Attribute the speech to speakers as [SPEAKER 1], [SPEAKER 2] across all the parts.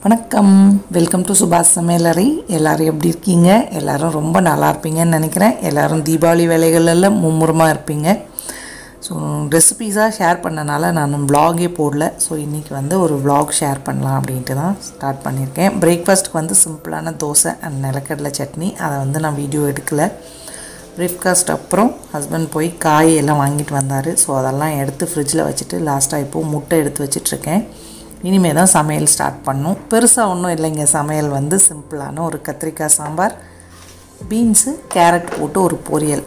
[SPEAKER 1] வணக்கம் welcome to சுபாஷ் சமையலறை எல்லாரும் எப்படி இருக்கீங்க எல்லாரும் ரொம்ப நல்லா இருப்பீங்கன்னு நினைக்கிறேன் எல்லாரும் தீபாவளி வேலைகளெல்லாம் மும்முரமாக இருப்பீங்க ஸோ ரெசிபீஸாக ஷேர் பண்ணனால நான் vlog-ஏ போடல ஸோ இன்றைக்கி வந்து ஒரு vlog ஷேர் பண்ணலாம் அப்படின்ட்டு தான் ஸ்டார்ட் பண்ணியிருக்கேன் பிரேக்ஃபாஸ்ட்டுக்கு வந்து சிம்பிளான தோசை அண்ட் நிலக்கடலை சட்னி அதை வந்து நான் வீடியோ எடுக்கலை பிரேக்ஃபாஸ்ட் அப்புறம் ஹஸ்பண்ட் போய் காய் எல்லாம் வாங்கிட்டு வந்தார் ஸோ அதெல்லாம் எடுத்து ஃப்ரிட்ஜில் வச்சுட்டு லாஸ்ட்டாக இப்போது முட்டை எடுத்து வச்சிட்ருக்கேன் இனிமேல் தான் சமையல் ஸ்டார்ட் பண்ணும் பெருசாக ஒன்றும் இல்லைங்க சமையல் வந்து சிம்பிளான ஒரு கத்திரிக்காய் சாம்பார் பீன்ஸு கேரட் போட்டு ஒரு பொரியல்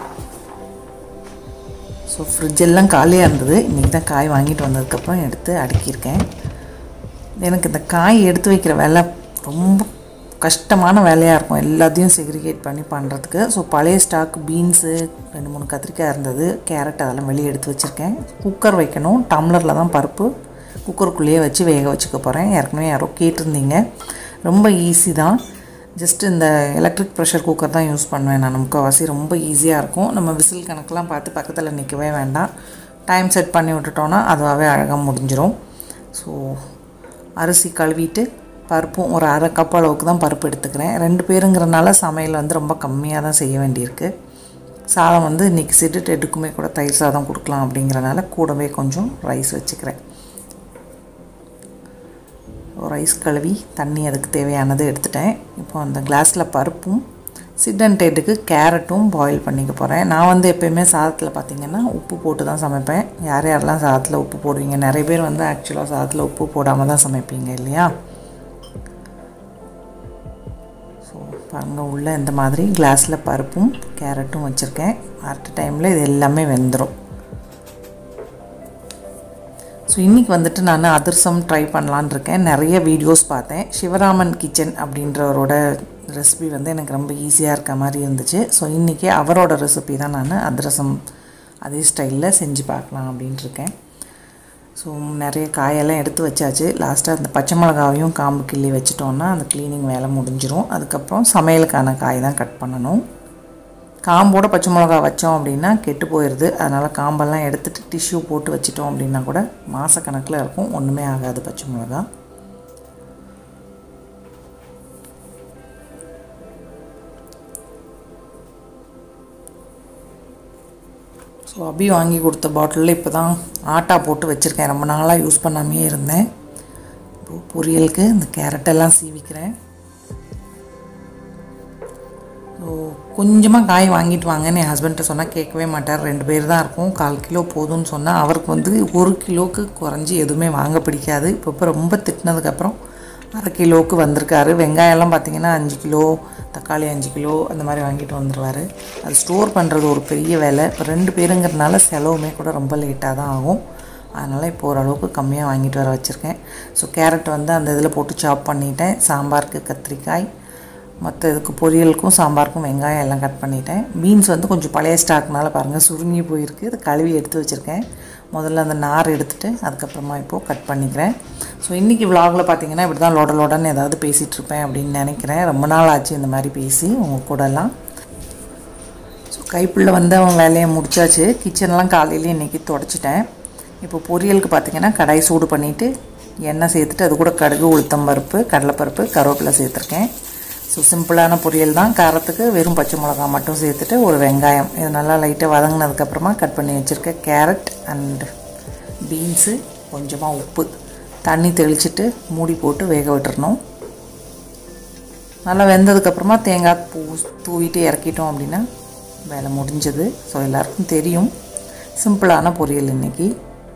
[SPEAKER 1] ஸோ ஃப்ரிட்ஜெல்லாம் காலியாக இருந்தது இன்றைக்கி தான் காய் வாங்கிட்டு வந்ததுக்கப்புறம் எடுத்து அடுக்கியிருக்கேன் எனக்கு இந்த காய் எடுத்து வைக்கிற வேலை ரொம்ப கஷ்டமான வேலையாக இருக்கும் எல்லாத்தையும் செக்ரிகேட் பண்ணி பண்ணுறதுக்கு ஸோ பழைய ஸ்டாக் பீன்ஸு ரெண்டு மூணு கத்திரிக்காய் இருந்தது கேரட் அதெல்லாம் வெளியே எடுத்து வச்சுருக்கேன் குக்கர் வைக்கணும் டம்ளரில் தான் பருப்பு குக்கருக்குள்ளேயே வச்சு வேக வச்சுக்க போகிறேன் ஏற்கனவே யாரோ கேட்டிருந்தீங்க ரொம்ப ஈஸி தான் ஜஸ்ட் இந்த எலக்ட்ரிக் ப்ரெஷர் குக்கர் தான் யூஸ் பண்ணுவேன் நான் முக்கால்வாசி ரொம்ப ஈஸியாக இருக்கும் நம்ம விசில் கணக்கெலாம் பார்த்து பக்கத்தில் நிற்கவே வேண்டாம் டைம் செட் பண்ணி விட்டுட்டோன்னா அதுவாகவே அழகாக முடிஞ்சிடும் ஸோ அரிசி கழுவிட்டு பருப்பும் ஒரு அரை கப் அளவுக்கு தான் பருப்பு எடுத்துக்கிறேன் ரெண்டு பேருங்கிறனால சமையல் வந்து ரொம்ப கம்மியாக தான் செய்ய வேண்டியிருக்கு சாதம் வந்து இன்றைக்கி சிட்டு எட்டுக்குமே கூட தயிர் சாதம் கொடுக்கலாம் அப்படிங்கிறனால கூடவே கொஞ்சம் ரைஸ் வச்சுக்கிறேன் ரைஸ் கழுவி தண்ணி அதுக்கு தேவையானது எடுத்துட்டேன் இப்போ அந்த கிளாஸில் பருப்பும் சிட் அண்ட் டேட்டுக்கு கேரட்டும் பாயில் பண்ணிக்க போகிறேன் நான் வந்து எப்போயுமே சாதத்தில் பார்த்திங்கன்னா உப்பு போட்டு தான் சமைப்பேன் யார் யாரெல்லாம் சாதத்தில் உப்பு போடுவீங்க நிறைய பேர் வந்து ஆக்சுவலாக சாதத்தில் உப்பு போடாமல் தான் சமைப்பீங்க இல்லையா ஸோ பாருங்கள் உள்ளே இந்த மாதிரி கிளாஸில் பருப்பும் கேரட்டும் வச்சுருக்கேன் அட் டைமில் இது எல்லாமே வெந்துடும் ஸோ இன்றைக்கி வந்துட்டு நான் அதிரசம் ட்ரை பண்ணலான் இருக்கேன் நிறைய வீடியோஸ் பார்த்தேன் சிவராமன் கிச்சன் அப்படின்றவரோட ரெசிபி வந்து எனக்கு ரொம்ப ஈஸியாக இருக்க மாதிரி இருந்துச்சு ஸோ இன்றைக்கி அவரோட ரெசிபி தான் நான் அதிரசம் அதே ஸ்டைலில் செஞ்சு பார்க்கலாம் அப்படின்ட்டு இருக்கேன் ஸோ நிறைய காயெல்லாம் எடுத்து வச்சாச்சு லாஸ்ட்டாக அந்த பச்சை மிளகாவையும் காம்பு கிள்ளி வச்சிட்டோன்னா அந்த க்ளீனிங் வேலை முடிஞ்சிரும் அதுக்கப்புறம் சமையலுக்கான காய் தான் கட் பண்ணணும் காம்போட பச்சை மிளகா வச்சோம் அப்படின்னா கெட்டு போயிடுது அதனால் காம்பெல்லாம் எடுத்துகிட்டு டிஷ்யூ போட்டு வச்சிட்டோம் அப்படின்னா கூட மாதக்கணக்கில் இருக்கும் ஒன்றுமே ஆகாது பச்சை மிளகா ஸோ அபி வாங்கி கொடுத்த பாட்டிலில் இப்போ தான் ஆட்டா போட்டு வச்சுருக்கேன் ரொம்ப நாளாக யூஸ் பண்ணாமையே இருந்தேன் இப்போ பொரியலுக்கு இந்த கேரட்டெல்லாம் சீவிக்கிறேன் ஸோ கொஞ்சமாக காய் வாங்கிட்டு வாங்கன்னு என் ஹஸ்பண்ட்டை சொன்னால் கேட்கவே மாட்டார் ரெண்டு பேர் தான் இருக்கும் கால் கிலோ போதும்னு சொன்னால் அவருக்கு வந்து ஒரு கிலோவுக்கு குறைஞ்சி எதுவுமே வாங்க பிடிக்காது இப்போ இப்போ ரொம்ப திட்டினதுக்கப்புறம் அரை கிலோவுக்கு வந்திருக்காரு வெங்காயம்லாம் பார்த்திங்கன்னா அஞ்சு கிலோ தக்காளி அஞ்சு கிலோ அந்த மாதிரி வாங்கிட்டு வந்துடுவார் அது ஸ்டோர் பண்ணுறது ஒரு பெரிய வேலை இப்போ ரெண்டு பேருங்கிறதுனால செலவுமே கூட ரொம்ப லேட்டாக தான் ஆகும் அதனால் இப்போ ஓரளவுக்கு கம்மியாக வாங்கிட்டு வர வச்சுருக்கேன் ஸோ கேரட் வந்து அந்த இதில் போட்டு சாப் பண்ணிட்டேன் சாம்பாருக்கு கத்திரிக்காய் மற்ற இதுக்கு பொரியலுக்கும் சாம்பாருக்கும் வெங்காயம் எல்லாம் கட் பண்ணிட்டேன் பீன்ஸ் வந்து கொஞ்சம் பழைய ஸ்டாக்னால பாருங்கள் சுருங்கி போயிருக்கு அது கழுவி எடுத்து வச்சுருக்கேன் முதல்ல அந்த நார் எடுத்துகிட்டு அதுக்கப்புறமா இப்போது கட் பண்ணிக்கிறேன் ஸோ இன்றைக்கி விலாகில் பார்த்தீங்கன்னா இப்படி தான் லோட லோடன்னு ஏதாவது பேசிகிட்டு இருப்பேன் அப்படின்னு நினைக்கிறேன் ரொம்ப நாள் ஆச்சு இந்த மாதிரி பேசி உங்கள் கூடலாம் ஸோ கைப்புள்ள வந்து அவன் வேலையை முடிச்சாச்சு கிச்சன்லாம் காலையிலேயே இன்றைக்கி தொடச்சிட்டேன் இப்போ பொரியலுக்கு பார்த்தீங்கன்னா கடாய் சூடு பண்ணிவிட்டு எண்ணெய் சேர்த்துட்டு அது கூட கடுகு உளுத்தம் பருப்பு கடலைப்பருப்பு கருவேப்பிலை சேர்த்துருக்கேன் ஸோ சிம்பிளான பொரியல் தான் காரத்துக்கு வெறும் பச்சை மிளகா மட்டும் சேர்த்துட்டு ஒரு வெங்காயம் இது நல்லா லைட்டாக வதங்கினதுக்கப்புறமா கட் பண்ணி வச்சுருக்க கேரட் அண்ட் பீன்ஸு கொஞ்சமாக உப்பு தண்ணி தெளிச்சிட்டு மூடி போட்டு வேக விட்டுறணும் நல்லா வெந்ததுக்கப்புறமா தேங்காய் பூ தூவிட்டு இறக்கிட்டோம் அப்படின்னா வேலை முடிஞ்சது ஸோ எல்லாருக்கும் தெரியும் சிம்பிளான பொரியல் இன்றைக்கி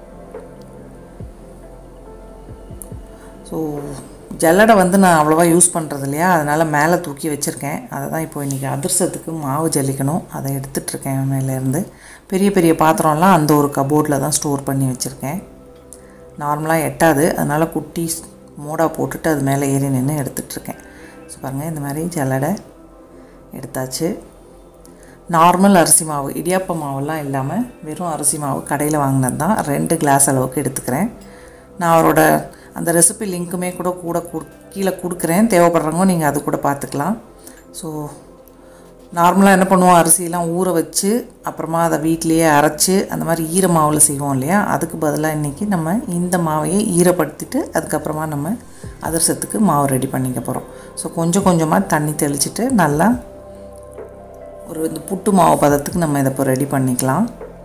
[SPEAKER 1] ஸோ ஜல்லடை வந்து நான் அவ்வளோவா யூஸ் பண்ணுறது இல்லையா அதனால் மேலே தூக்கி வச்சுருக்கேன் அதை தான் இப்போ இன்றைக்கி அதிர்சத்துக்கு மாவு ஜல்லிக்கணும் அதை எடுத்துகிட்ருக்கேன் மேலேருந்து பெரிய பெரிய பாத்திரம்லாம் அந்த ஒரு கபோர்டில் தான் ஸ்டோர் பண்ணி வச்சுருக்கேன் நார்மலாக எட்டாது அதனால் குட்டி மூடா போட்டுட்டு அது மேலே ஏறி நின்று எடுத்துகிட்ருக்கேன் ஸோ பாருங்கள் இந்த மாதிரி ஜல்லடை எடுத்தாச்சு நார்மல் அரிசி மாவு இடியாப்ப மாவுலாம் இல்லாமல் வெறும் அரிசி மாவு கடையில் வாங்கினது தான் ரெண்டு கிளாஸ் அளவுக்கு எடுத்துக்கிறேன் நான் அவரோட அந்த ரெசிபி லிங்க்குமே கூட கூட கு கீழே கொடுக்குறேன் தேவைப்படுறவங்க நீங்கள் அது கூட பார்த்துக்கலாம் ஸோ நார்மலாக என்ன பண்ணுவோம் அரிசியெல்லாம் ஊற வச்சு அப்புறமா அதை வீட்லேயே அரைச்சி அந்த மாதிரி ஈர மாவில் செய்வோம் இல்லையா அதுக்கு பதிலாக இன்றைக்கி நம்ம இந்த மாவையே ஈரப்படுத்திட்டு அதுக்கப்புறமா நம்ம அதிரசத்துக்கு மாவு ரெடி பண்ணிக்க போகிறோம் ஸோ கொஞ்சம் கொஞ்சமாக தண்ணி தெளிச்சிட்டு நல்லா ஒரு இந்த புட்டு மாவு பதத்துக்கு நம்ம இதை இப்போ ரெடி பண்ணிக்கலாம்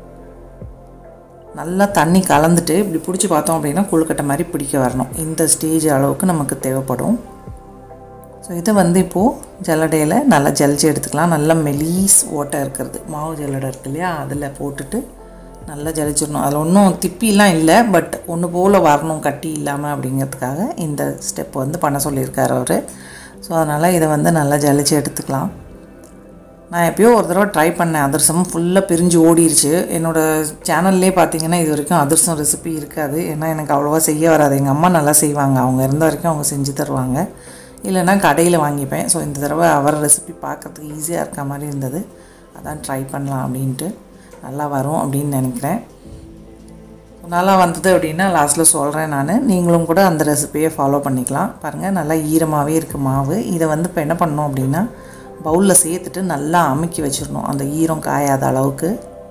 [SPEAKER 1] நல்லா தண்ணி கலந்துட்டு இப்படி பிடிச்சி பார்த்தோம் அப்படின்னா கொழுக்கட்டை மாதிரி பிடிக்க வரணும் இந்த ஸ்டேஜ் அளவுக்கு நமக்கு தேவைப்படும் ஸோ இதை வந்து இப்போது ஜல்லடையில் நல்லா ஜலிச்சு எடுத்துக்கலாம் நல்லா மெலீஸ் ஓட்டை இருக்கிறது மாவு ஜல்லடை இருக்கு இல்லையா அதில் போட்டுட்டு நல்லா ஜலிச்சிடணும் அதில் ஒன்றும் திப்பிலாம் இல்லை பட் ஒன்று போல் வரணும் கட்டி இல்லாமல் அப்படிங்கிறதுக்காக இந்த ஸ்டெப் வந்து பண்ண சொல்லியிருக்காரு அவர் ஸோ அதனால் இதை வந்து நல்லா ஜலிச்சு எடுத்துக்கலாம் நான் எப்பயோ ஒரு தடவை ட்ரை பண்ணேன் அதிரசம் ஃபுல்லாக பிரிஞ்சு ஓடிருச்சு என்னோடய சேனல்லே பார்த்தீங்கன்னா இது வரைக்கும் அதிரசம் ரெசிபி இருக்காது ஏன்னா எனக்கு அவ்வளோவா செய்ய வராது எங்கள் அம்மா நல்லா செய்வாங்க அவங்க இருந்த வரைக்கும் அவங்க செஞ்சு தருவாங்க இல்லைன்னா கடையில் வாங்கிப்பேன் ஸோ இந்த தடவை அவர் ரெசிபி பார்க்குறதுக்கு ஈஸியாக இருக்க மாதிரி இருந்தது அதான் ட்ரை பண்ணலாம் அப்படின்ட்டு நல்லா வரும் அப்படின்னு நினைக்கிறேன் நல்லா வந்தது அப்படின்னா லாஸ்ட்டில் சொல்கிறேன் நான் நீங்களும் கூட அந்த ரெசிபியை ஃபாலோ பண்ணிக்கலாம் பாருங்கள் நல்லா ஈரமாகவே இருக்குது மாவு இதை வந்து இப்போ என்ன பண்ணோம் அப்படின்னா பவுலில் சேர்த்துட்டு நல்லா அமுக்கி வச்சிடணும் அந்த ஈரம் காயாத அளவுக்கு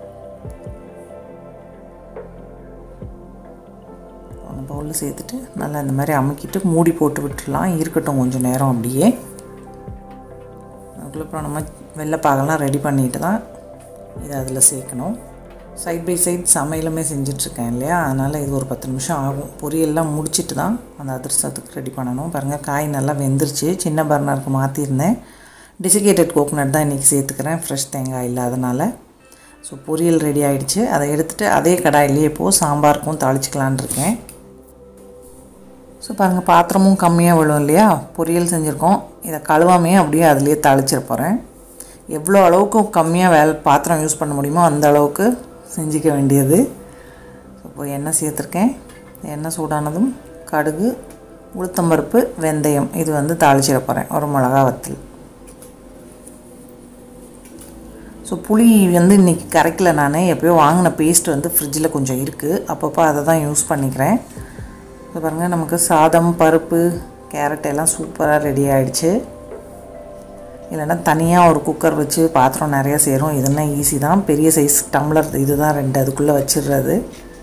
[SPEAKER 1] அந்த பவுலில் சேர்த்துட்டு நல்லா இந்த மாதிரி அமுக்கிட்டு மூடி போட்டு விட்டுடலாம் இருக்கட்டும் கொஞ்சம் நேரம் அப்படியே அதுக்குள்ளே அப்புறம் நம்ம வெள்ளைப்பாகெல்லாம் ரெடி பண்ணிட்டு தான் இதை அதில் சேர்க்கணும் சைட் பை சைட் சமையலுமே செஞ்சிட்ருக்கேன் இல்லையா அதனால் இது ஒரு பத்து நிமிஷம் ஆகும் பொரியல்லாம் முடிச்சுட்டு தான் அந்த அதிரசத்துக்கு ரெடி பண்ணணும் பாருங்கள் காய் நல்லா வெந்துருச்சு சின்ன பர்னருக்கு மாற்றிருந்தேன் டிசிகேட்டட் கோகோனட் தான் இன்றைக்கி சேர்த்துக்கிறேன் ஃப்ரெஷ் தேங்காய் இல்லாதனால ஸோ பொரியல் ரெடி ஆகிடுச்சு அதை எடுத்துகிட்டு அதே கடாயிலேயே இப்போது சாம்பாருக்கும் தாளிச்சிக்கலான் இருக்கேன் ஸோ பாருங்கள் பாத்திரமும் கம்மியாக விழும் இல்லையா பொரியல் செஞ்சுருக்கோம் இதை கழுவாமையே அப்படியே அதிலே தாளிச்சிட போகிறேன் எவ்வளோ அளவுக்கு கம்மியாக வேலை பாத்திரம் யூஸ் பண்ண முடியுமோ அந்த அளவுக்கு செஞ்சுக்க வேண்டியது இப்போ எண்ணெய் சேர்த்துருக்கேன் எண்ணெய் சூடானதும் கடுகு உளுத்தம்பருப்பு வெந்தயம் இது வந்து தாளிச்சிட போகிறேன் ஒரு மிளகா வத்தல் ஸோ புளி வந்து இன்றைக்கி கரைக்கல நான் எப்போயோ வாங்கின பேஸ்ட் வந்து ஃப்ரிட்ஜில் கொஞ்சம் இருக்குது அப்பப்போ அதை தான் யூஸ் பண்ணிக்கிறேன் இப்போ பாருங்கள் நமக்கு சாதம் பருப்பு கேரட் எல்லாம் சூப்பராக ரெடி ஆகிடுச்சு இல்லைன்னா தனியாக ஒரு குக்கர் வச்சு பாத்திரம் நிறையா சேரும் இதெல்லாம் ஈஸி தான் பெரிய சைஸ் டம்ளர் இது தான் ரெண்டு அதுக்குள்ளே வச்சிடுறது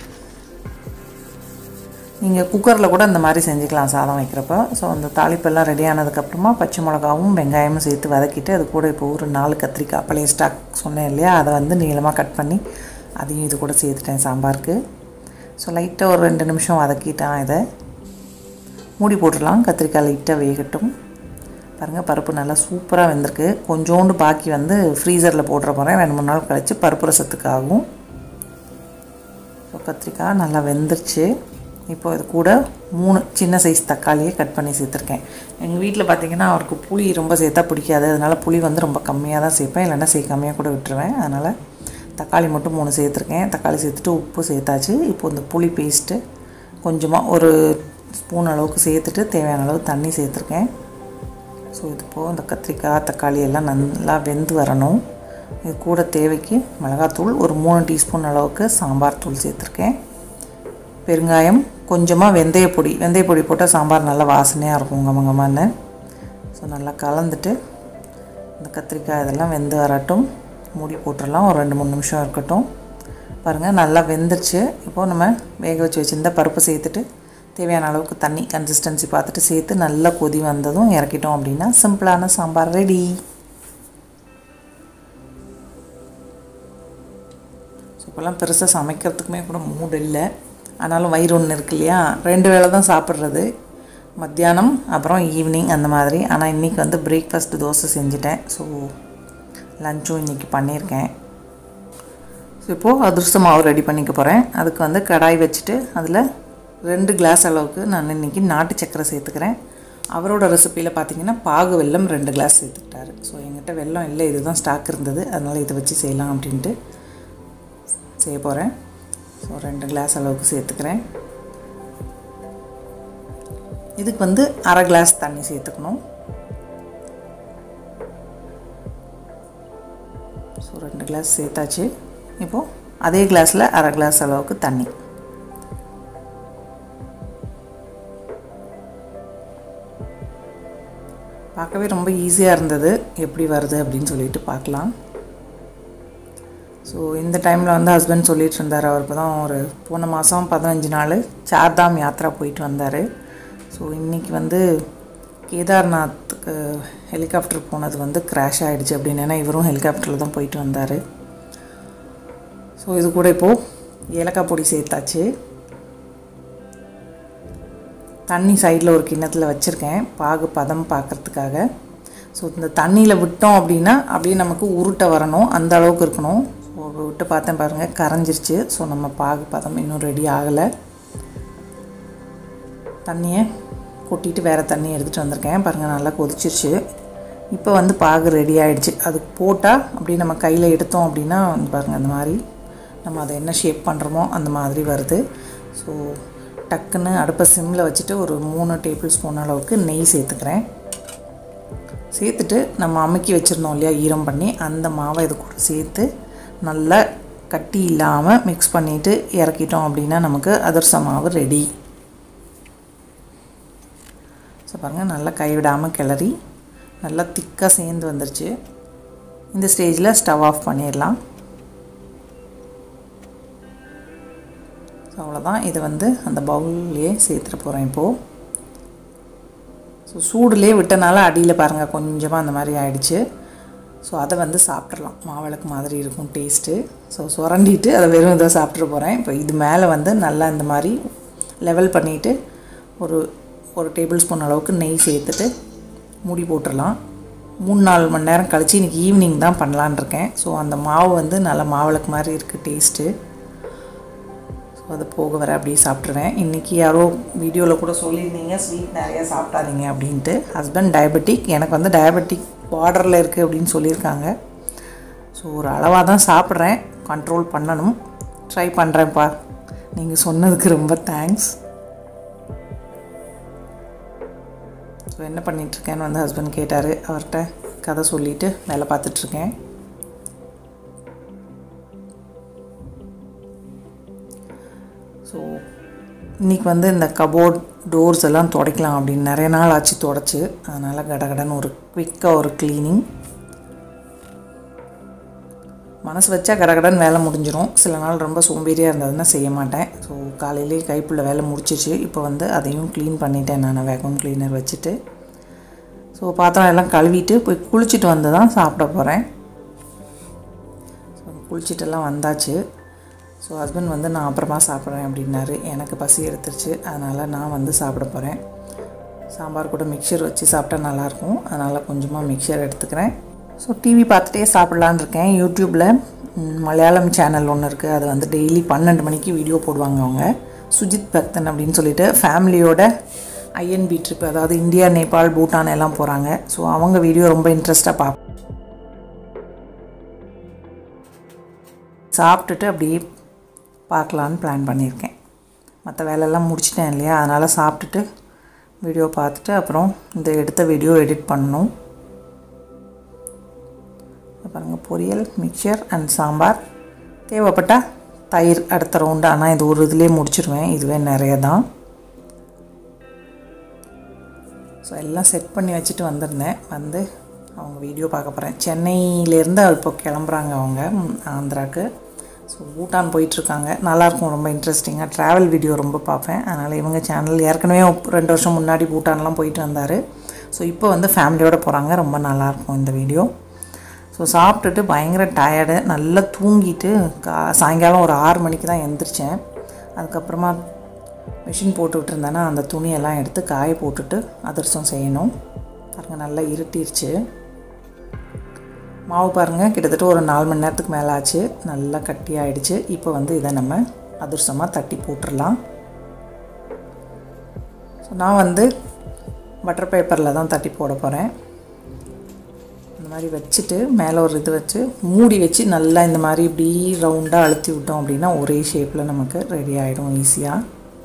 [SPEAKER 1] நீங்கள் குக்கரில் கூட இந்த மாதிரி செஞ்சுக்கலாம் சாதம் வைக்கிறப்ப ஸோ அந்த தாளிப்பெல்லாம் ரெடி ஆனதுக்கப்புறமா பச்சை மிளகாவும் வெங்காயமும் சேர்த்து வதக்கிட்டு அது கூட இப்போ ஒரு நாலு கத்திரிக்காய் பழைய ஸ்டாக் சொன்னேன் இல்லையா அதை வந்து நீளமாக கட் பண்ணி அதையும் இது கூட சேர்த்துட்டேன் சாம்பாருக்கு ஸோ லைட்டாக ஒரு ரெண்டு நிமிஷம் வதக்கிட்டான் இதை மூடி போட்டுடலாம் கத்திரிக்காய் லைட்டாக வேகட்டும் பாருங்கள் பருப்பு நல்லா சூப்பராக வெந்திருக்கு கொஞ்சோண்டு பாக்கி வந்து ஃப்ரீசரில் போட்டுற போகிறேன் ரெண்டு மூணு நாள் கழித்து பருப்பு ரசத்துக்கு ஆகும் ஸோ கத்திரிக்காய் நல்லா வெந்துருச்சு இப்போ இது கூட மூணு சின்ன சைஸ் தக்காளியை கட் பண்ணி சேர்த்துருக்கேன் எங்கள் வீட்டில் பார்த்தீங்கன்னா அவருக்கு புளி ரொம்ப சேர்த்தா பிடிக்காது அதனால் புளி வந்து ரொம்ப கம்மியாக தான் சேர்ப்பேன் இல்லைன்னா சேர்க்காமையாக கூட விட்டுருவேன் அதனால் தக்காளி மட்டும் மூணு சேர்த்துருக்கேன் தக்காளி சேர்த்துட்டு உப்பு சேர்த்தாச்சு இப்போ இந்த புளி பேஸ்ட்டு கொஞ்சமாக ஒரு ஸ்பூன் அளவுக்கு சேர்த்துட்டு தேவையான அளவு தண்ணி சேர்த்துருக்கேன் ஸோ இது போக இந்த கத்திரிக்காய் தக்காளி எல்லாம் நல்லா வெந்து வரணும் இது கூட தேவைக்கு மிளகாத்தூள் ஒரு மூணு டீஸ்பூன் அளவுக்கு சாம்பார் தூள் சேர்த்துருக்கேன் பெருங்காயம் கொஞ்சமாக வெந்தயப்பொடி வெந்தயப்பொடி போட்டால் சாம்பார் நல்லா வாசனையாக இருக்கும் கமங்கமான்னு ஸோ நல்லா கலந்துட்டு இந்த கத்திரிக்காய் இதெல்லாம் வெந்து வரட்டும் மூடி போட்டுடலாம் ஒரு ரெண்டு மூணு நிமிஷம் இருக்கட்டும் பாருங்கள் நல்லா வெந்துருச்சு இப்போது நம்ம வேக வச்சு வச்சுருந்த பருப்பு சேர்த்துட்டு தேவையான அளவுக்கு தண்ணி கன்சிஸ்டன்சி பார்த்துட்டு சேர்த்து நல்லா கொதி வந்ததும் இறக்கிட்டோம் அப்படின்னா சிம்பிளான சாம்பார் ரெடி ஸோ இப்போல்லாம் பெருசாக சமைக்கிறதுக்குமே கூட மூடு இல்லை ஆனாலும் வயிறு ஒன்று இருக்கு இல்லையா ரெண்டு வேளை தான் சாப்பிட்றது மத்தியானம் அப்புறம் ஈவினிங் அந்த மாதிரி ஆனால் இன்றைக்கி வந்து பிரேக்ஃபாஸ்ட் தோசை செஞ்சுட்டேன் ஸோ லஞ்சும் இன்றைக்கி பண்ணியிருக்கேன் ஸோ இப்போது அதிர்ஷ்ட மாவு ரெடி பண்ணிக்க போகிறேன் அதுக்கு வந்து கடாய் வச்சுட்டு அதில் ரெண்டு கிளாஸ் அளவுக்கு நான் இன்றைக்கி நாட்டு சக்கரை சேர்த்துக்கிறேன் அவரோட ரெசிப்பியில் பார்த்தீங்கன்னா பாகு வெல்லம் ரெண்டு கிளாஸ் சேர்த்துக்கிட்டாரு ஸோ எங்கிட்ட வெல்லம் இல்லை இதுதான் ஸ்டாக் இருந்தது அதனால் இதை வச்சு செய்யலாம் அப்படின்ட்டு செய்ய போகிறேன் ஸோ ரெண்டு கிளாஸ் அளவுக்கு சேர்த்துக்கிறேன் இதுக்கு வந்து அரை கிளாஸ் தண்ணி சேர்த்துக்கணும் ஸோ ரெண்டு கிளாஸ் சேர்த்தாச்சு இப்போது அதே கிளாஸில் அரை கிளாஸ் அளவுக்கு தண்ணி பார்க்கவே ரொம்ப ஈஸியாக இருந்தது எப்படி வருது அப்படின்னு சொல்லிட்டு பார்க்கலாம் ஸோ இந்த டைமில் வந்து ஹஸ்பண்ட் சொல்லிட்டு இருந்தார் அவர் இப்போ தான் ஒரு போன மாதம் பதினஞ்சு நாள் சார்தாம் யாத்ரா போயிட்டு வந்தார் ஸோ இன்றைக்கி வந்து கேதார்நாத்துக்கு ஹெலிகாப்டர் போனது வந்து கிராஷ் ஆகிடுச்சு அப்படின்னு ஏன்னா இவரும் ஹெலிகாப்டரில் தான் போயிட்டு வந்தார் ஸோ இது கூட இப்போது ஏலக்காய் பொடி சேர்த்தாச்சு தண்ணி சைடில் ஒரு கிண்ணத்தில் வச்சுருக்கேன் பாகு பதம் பார்க்குறதுக்காக ஸோ இந்த தண்ணியில் விட்டோம் அப்படின்னா அப்படியே நமக்கு உருட்டை வரணும் அந்த அளவுக்கு இருக்கணும் ஸோ விட்டு பார்த்தேன் பாருங்கள் கரைஞ்சிருச்சு ஸோ நம்ம பாகு பதம் இன்னும் ரெடி ஆகலை தண்ணியை கொட்டிட்டு வேறு தண்ணி எடுத்துகிட்டு வந்திருக்கேன் பாருங்கள் நல்லா கொதிச்சிருச்சு இப்போ வந்து பாகு ரெடி ஆகிடுச்சு அதுக்கு போட்டால் அப்படியே நம்ம கையில் எடுத்தோம் அப்படின்னா வந்து பாருங்கள் அந்த மாதிரி நம்ம அதை என்ன ஷேப் பண்ணுறோமோ அந்த மாதிரி வருது ஸோ டக்குன்னு அடுப்பை சிம்மில் வச்சுட்டு ஒரு மூணு டேபிள் ஸ்பூன் அளவுக்கு நெய் சேர்த்துக்கிறேன் சேர்த்துட்டு நம்ம அமுக்கி வச்சுருந்தோம் இல்லையா ஈரம் பண்ணி அந்த மாவை இது கூட சேர்த்து நல்லா கட்டி இல்லாமல் மிக்ஸ் பண்ணிவிட்டு இறக்கிட்டோம் அப்படின்னா நமக்கு அதிரச மாவு ரெடி ஸோ பாருங்கள் நல்லா கைவிடாமல் கிளறி நல்லா திக்காக சேர்ந்து வந்துருச்சு இந்த ஸ்டேஜில் ஸ்டவ் ஆஃப் பண்ணிடலாம் ஸோ அவ்வளோதான் இதை வந்து அந்த பவுல்லையே சேர்த்துட்டு போகிறேன் இப்போது ஸோ சூடுலேயே விட்டனால அடியில் பாருங்கள் கொஞ்சமாக அந்த மாதிரி ஆயிடுச்சு ஸோ அதை வந்து சாப்பிட்றலாம் மாவிளக்கு மாதிரி இருக்கும் டேஸ்ட்டு ஸோ சுரண்டிட்டு அதை வெறும் இதை சாப்பிட்ற போகிறேன் இப்போ இது மேலே வந்து நல்லா இந்த மாதிரி லெவல் பண்ணிவிட்டு ஒரு ஒரு டேபிள் ஸ்பூன் அளவுக்கு நெய் சேர்த்துட்டு மூடி போட்டுடலாம் மூணு நாலு மணி நேரம் கழித்து இன்றைக்கி ஈவினிங் தான் பண்ணலான் இருக்கேன் ஸோ அந்த மாவு வந்து நல்லா மாவிளக்கு மாதிரி இருக்குது டேஸ்ட்டு ஸோ அது போக வர அப்படியே சாப்பிட்ருவேன் இன்றைக்கி யாரோ வீடியோவில் கூட சொல்லியிருந்தீங்க ஸ்வீட் நிறையா சாப்பிடாதீங்க அப்படின்ட்டு ஹஸ்பண்ட் டயபெட்டிக் எனக்கு வந்து டயபெட்டிக் பார்டரில் இருக்குது அப்படின்னு சொல்லியிருக்காங்க ஸோ ஒரு அளவாக தான் சாப்பிட்றேன் கண்ட்ரோல் பண்ணணும் ட்ரை பண்ணுறேன்ப்பா நீங்கள் சொன்னதுக்கு ரொம்ப தேங்க்ஸ் ஸோ என்ன பண்ணிகிட்ருக்கேன்னு வந்து ஹஸ்பண்ட் கேட்டார் அவர்கிட்ட கதை சொல்லிவிட்டு வேலை பார்த்துட்ருக்கேன் ஸோ இன்றைக்கி வந்து இந்த கபோர்ட் டோர்ஸ் எல்லாம் துடைக்கலாம் அப்படின்னு நிறைய நாள் ஆச்சு துடைச்சி அதனால் கடகடன்னு ஒரு குவிக்காக ஒரு க்ளீனிங் மனசு வச்சா கடகடன் வேலை முடிஞ்சிடும் சில நாள் ரொம்ப சோம்பேறியாக இருந்ததுன்னா செய்ய மாட்டேன் ஸோ காலையிலே கைப்புள்ள வேலை முடிச்சிச்சு இப்போ வந்து அதையும் க்ளீன் பண்ணிட்டேன் நான் வேக்கம் க்ளீனர் வச்சுட்டு ஸோ பாத்திரம் எல்லாம் கழுவிட்டு போய் குளிச்சுட்டு வந்து தான் சாப்பிட போகிறேன் ஸோ குளிச்சுட்டெல்லாம் வந்தாச்சு ஸோ ஹஸ்பண்ட் வந்து நான் அப்புறமா சாப்பிட்றேன் அப்படின்னாரு எனக்கு பசி எடுத்துருச்சு அதனால் நான் வந்து சாப்பிட போகிறேன் சாம்பார் கூட மிக்சர் வச்சு சாப்பிட்டா நல்லாயிருக்கும் அதனால் கொஞ்சமாக மிக்சர் எடுத்துக்கிறேன் ஸோ டிவி பார்த்துட்டே சாப்பிட்லான் இருக்கேன் யூடியூப்பில் மலையாளம் சேனல் ஒன்று இருக்குது அது வந்து டெய்லி பன்னெண்டு மணிக்கு வீடியோ போடுவாங்க அவங்க சுஜித் பக்தன் அப்படின்னு சொல்லிட்டு ஃபேமிலியோட ஐஎன்பி ட்ரிப் அதாவது இந்தியா நேபாள் பூட்டான் எல்லாம் போகிறாங்க ஸோ அவங்க வீடியோ ரொம்ப இன்ட்ரெஸ்ட்டாக பார்ப்பேன் சாப்பிட்டுட்டு அப்படியே பார்க்கலான்னு பிளான் பண்ணியிருக்கேன் மற்ற வேலையெல்லாம் முடிச்சிட்டேன் இல்லையா அதனால் சாப்பிட்டுட்டு வீடியோ பார்த்துட்டு அப்புறம் இந்த எடுத்த வீடியோ எடிட் பண்ணணும் பாருங்கள் பொரியல் மிக்சர் அண்ட் சாம்பார் தேவைப்பட்டால் தயிர் அடுத்த ரவுண்டு ஆனால் இது ஒரு இதுலேயே முடிச்சிருவேன் இதுவே நிறைய தான் ஸோ எல்லாம் செட் பண்ணி வச்சுட்டு வந்திருந்தேன் வந்து அவங்க வீடியோ பார்க்க போகிறேன் சென்னையிலேருந்து இப்போ கிளம்புறாங்க அவங்க ஆந்திராவுக்கு ஸோ பூட்டான் போயிட்டுருக்காங்க நல்லாயிருக்கும் ரொம்ப இன்ட்ரெஸ்டிங்காக ட்ராவல் வீடியோ ரொம்ப பார்ப்பேன் அதனால் இவங்க சேனல் ஏற்கனவே ரெண்டு வருஷம் முன்னாடி பூட்டான்லாம் போயிட்டு வந்தார் ஸோ இப்போ வந்து ஃபேமிலியோடு போகிறாங்க ரொம்ப நல்லாயிருக்கும் இந்த வீடியோ ஸோ சாப்பிட்டுட்டு பயங்கர டயர்டு நல்லா தூங்கிட்டு கா சாயங்காலம் ஒரு ஆறு மணிக்கு தான் எந்திரிச்சேன் அதுக்கப்புறமா மிஷின் போட்டு விட்டுருந்தேன்னா அந்த துணியெல்லாம் எடுத்து காய போட்டுட்டு அதிரசம் செய்யணும் பாருங்கள் நல்லா இருட்டிருச்சு மாவு பாருங்கள் கிட்டத்தட்ட ஒரு நாலு மணி நேரத்துக்கு மேலே ஆச்சு நல்லா கட்டி ஆயிடுச்சு இப்போ வந்து இதை நம்ம அதிர்சமாக தட்டி போட்டுடலாம் ஸோ நான் வந்து பட்டர் பேப்பரில் தான் தட்டி போட போகிறேன் இந்த மாதிரி வச்சுட்டு மேலே ஒரு இது வச்சு மூடி வச்சு நல்லா இந்த மாதிரி இப்படி ரவுண்டாக அழுத்தி விட்டோம் அப்படின்னா ஒரே ஷேப்பில் நமக்கு ரெடி ஆகிடும் ஈஸியாக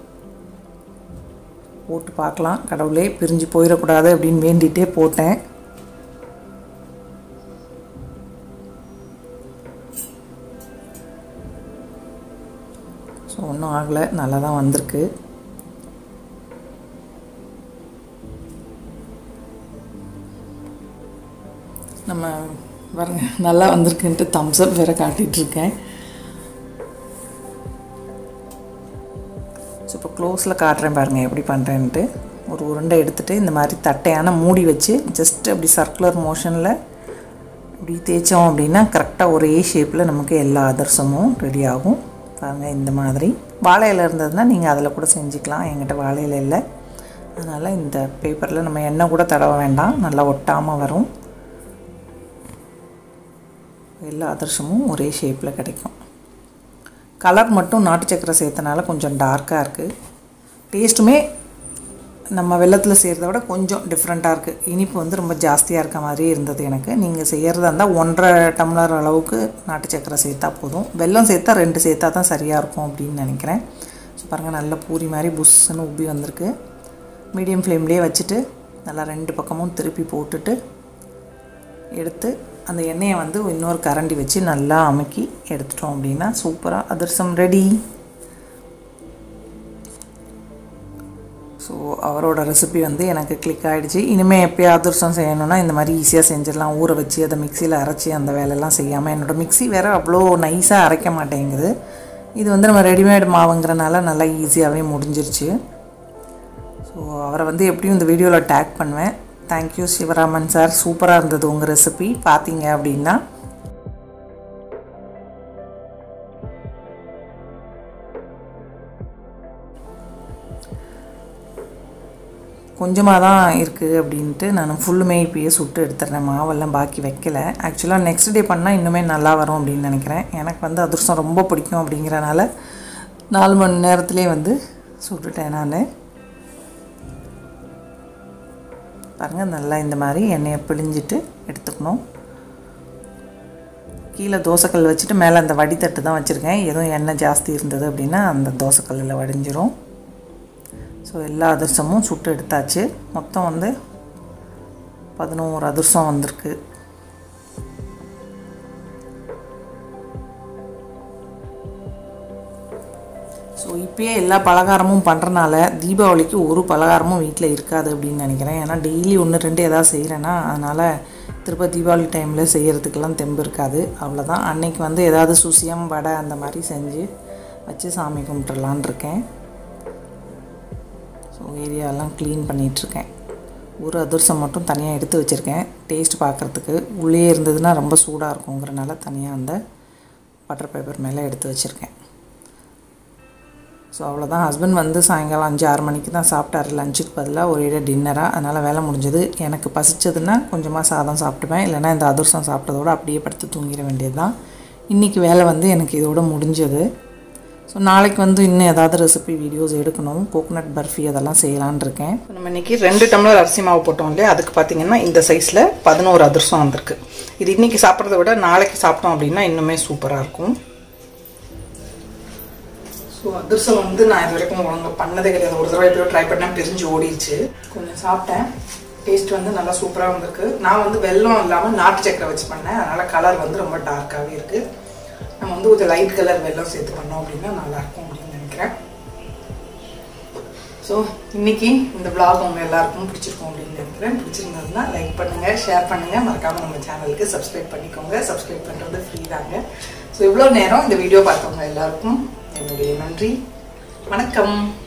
[SPEAKER 1] போட்டு பார்க்கலாம் கடவுளே பிரிஞ்சு போயிடக்கூடாது அப்படின்னு வேண்டிகிட்டே போட்டேன் ஸோ ஒன்றும் ஆகலை நல்லா தான் வந்திருக்கு நம்ம பாருங்க நல்லா வந்திருக்குன்ட்டு தம்ஸ் அப் வேறு காட்டிகிட்ருக்கேன் ஸோ இப்போ க்ளோஸில் காட்டுறேன் பாருங்கள் எப்படி பண்ணுறேன்ட்டு ஒரு உருண்டை எடுத்துகிட்டு இந்த மாதிரி தட்டையான மூடி வச்சு ஜஸ்ட் அப்படி சர்க்குலர் மோஷனில் இப்படி தேய்ச்சோம் அப்படின்னா கரெக்டாக ஒரே ஷேப்பில் நமக்கு எல்லா அதிரசமும் ரெடி ஆகும் பாருங்கள் இந்த மாதிரி வாழை இலை இருந்ததுன்னா நீங்கள் அதில் கூட செஞ்சுக்கலாம் என்கிட்ட வாழை இலை இல்லை அதனால் இந்த பேப்பரில் நம்ம எண்ணெய் கூட தடவ வேண்டாம் நல்லா ஒட்டாமல் வரும் எல்லா அதிரசமும் ஒரே ஷேப்பில் கிடைக்கும் கலர் மட்டும் நாட்டு சக்கரை சேர்த்தனால கொஞ்சம் டார்க்காக இருக்குது டேஸ்ட்டுமே நம்ம வெள்ளத்தில் செய்கிறத விட கொஞ்சம் டிஃப்ரெண்ட்டாக இருக்குது இனிப்பு வந்து ரொம்ப ஜாஸ்தியாக இருக்க மாதிரி இருந்தது எனக்கு நீங்கள் செய்கிறதா இருந்தால் ஒன்றரை டம்ளர் அளவுக்கு நாட்டு சக்கரை சேர்த்தா போதும் வெல்லம் சேர்த்தா ரெண்டு சேர்த்தா தான் சரியாக இருக்கும் அப்படின்னு நினைக்கிறேன் ஸோ பாருங்கள் நல்ல பூரி மாதிரி புஷ்ஷுன்னு உப்பி வந்திருக்கு மீடியம் ஃப்ளேம்லேயே வச்சுட்டு நல்லா ரெண்டு பக்கமும் திருப்பி போட்டுட்டு எடுத்து அந்த எண்ணெயை வந்து இன்னொரு கரண்டி வச்சு நல்லா அமுக்கி எடுத்துட்டோம் அப்படின்னா சூப்பராக அதிரசம் ரெடி ஸோ அவரோட ரெசிபி வந்து எனக்கு கிளிக் ஆகிடுச்சு இனிமேல் எப்போயும் அதிரசம் செய்யணும்னா இந்த மாதிரி ஈஸியாக செஞ்சிடலாம் ஊற வச்சு அதை மிக்சியில் அரைச்சி அந்த வேலையெல்லாம் செய்யாமல் என்னோடய மிக்சி வேறு அவ்வளோ நைஸாக அரைக்க மாட்டேங்குது இது வந்து நம்ம ரெடிமேட் மாவுங்கிறனால நல்லா ஈஸியாகவே முடிஞ்சிருச்சு ஸோ அவரை வந்து எப்படியும் இந்த வீடியோவில் டேக் பண்ணுவேன் தேங்க்யூ சிவராமன் சார் சூப்பராக இருந்தது உங்கள் ரெசிபி பார்த்தீங்க அப்படின்னா கொஞ்சமாக தான் இருக்குது அப்படின்ட்டு நான் ஃபுல்லுமே இப்பயே சுட்டு எடுத்துடுறேன் மாவெல்லாம் பாக்கி வைக்கல ஆக்சுவலாக நெக்ஸ்ட் டே பண்ணால் இன்னுமே நல்லா வரும் அப்படின்னு நினைக்கிறேன் எனக்கு வந்து அதிர்ஷ்டம் ரொம்ப பிடிக்கும் அப்படிங்கிறனால நாலு மணி நேரத்துலேயே வந்து சுட்டுட்டேன் நான் பாருங்கள் நல்லா இந்த மாதிரி எண்ணெயை பிழிஞ்சிட்டு எடுத்துக்கணும் கீழே தோசைக்கல் வச்சுட்டு மேலே அந்த வடித்தட்டு தான் வச்சுருக்கேன் எதுவும் எண்ணெய் ஜாஸ்தி இருந்தது அப்படின்னா அந்த தோசைக்கல்லில் வடிஞ்சிரும் ஸோ எல்லா அதிர்சமும் சுட்டு எடுத்தாச்சு மொத்தம் வந்து பதினோரு அதிர்சம் வந்திருக்கு ஸோ இப்போயே எல்லா பலகாரமும் பண்ணுறனால தீபாவளிக்கு ஒரு பலகாரமும் வீட்டில் இருக்காது அப்படின்னு நினைக்கிறேன் ஏன்னா டெய்லி ஒன்று ரெண்டு எதாவது செய்கிறேன்னா அதனால் திருப்ப தீபாவளி டைமில் செய்கிறதுக்கெல்லாம் தெம்பு இருக்காது அவ்வளோதான் அன்னைக்கு வந்து ஏதாவது சுசியம் வடை அந்த மாதிரி செஞ்சு வச்சு சாமி கும்பிட்டுலான் இருக்கேன் ஸோ ஏரியாவெல்லாம் க்ளீன் பண்ணிகிட்ருக்கேன் ஒரு அதிர்சம் மட்டும் தனியாக எடுத்து வச்சுருக்கேன் டேஸ்ட் பார்க்குறதுக்கு உள்ளே இருந்ததுன்னா ரொம்ப சூடாக இருக்குங்கிறனால தனியாக அந்த பட்டர் பேப்பர் மேலே எடுத்து வச்சுருக்கேன் ஸோ அவ்வளோதான் ஹஸ்பண்ட் வந்து சாயங்காலம் அஞ்சு ஆறு மணிக்கு தான் சாப்பிட்டாரு லஞ்சுக்கு பதிலாக ஒரே டின்னராக அதனால் வேலை முடிஞ்சது எனக்கு பசிச்சதுன்னா கொஞ்சமாக சாதம் சாப்பிட்டுப்பேன் இல்லைனா இந்த அதிர்சம் சாப்பிட்டதோடு அப்படியே படுத்து தூங்கிட வேண்டியது தான் இன்றைக்கி வேலை வந்து எனக்கு இதோட முடிஞ்சது ஸோ நாளைக்கு வந்து இன்னும் ஏதாவது ரெசிபி வீடியோஸ் எடுக்கணும் கோகோனட் பர்ஃபி அதெல்லாம் செய்யலான் இருக்கேன் நம்ம இன்றைக்கி ரெண்டு டம்ளர் அரிசி மாவு போட்டோம் இல்லையா அதுக்கு பார்த்தீங்கன்னா இந்த சைஸில் பதினோரு அதிர்சம் வந்திருக்கு இது இன்றைக்கி சாப்பிட்றத விட நாளைக்கு சாப்பிட்டோம் அப்படின்னா இன்னுமே சூப்பராக இருக்கும் ஸோ அதிர்சம் வந்து நான் இது வரைக்கும் ஒழுங்கு பண்ணதே கிடையாது ஒரு தடவை எப்படியோ ட்ரை பண்ணேன் பிரிஞ்சு ஓடிடுச்சு கொஞ்சம் சாப்பிட்டேன் டேஸ்ட் வந்து நல்லா சூப்பராக வந்திருக்கு நான் வந்து வெல்லம் இல்லாமல் நாட்டு சக்கரை வச்சு பண்ணேன் அதனால் கலர் வந்து ரொம்ப டார்க்காகவே இருக்குது நம்ம வந்து கொஞ்சம் லைட் கலர் வெல்லம் சேர்த்து பண்ணோம் அப்படின்னா நல்லாயிருக்கும் அப்படின்னு நினைக்கிறேன் ஸோ இன்னைக்கு இந்த vlog உங்க எல்லாருக்கும் பிடிச்சிருக்கும் அப்படின்னு நினைக்கிறேன் பிடிச்சிருந்ததுன்னா லைக் பண்ணுங்க ஷேர் பண்ணுங்க மறக்காம நம்ம சேனலுக்கு சப்ஸ்கிரைப் பண்ணிக்கோங்க சப்ஸ்கிரைப் பண்றது ஃப்ரீ தாங்க ஸோ இவ்வளோ நேரம் இந்த வீடியோ பார்த்தவங்க எல்லாருக்கும் என்னுடைய நன்றி வணக்கம்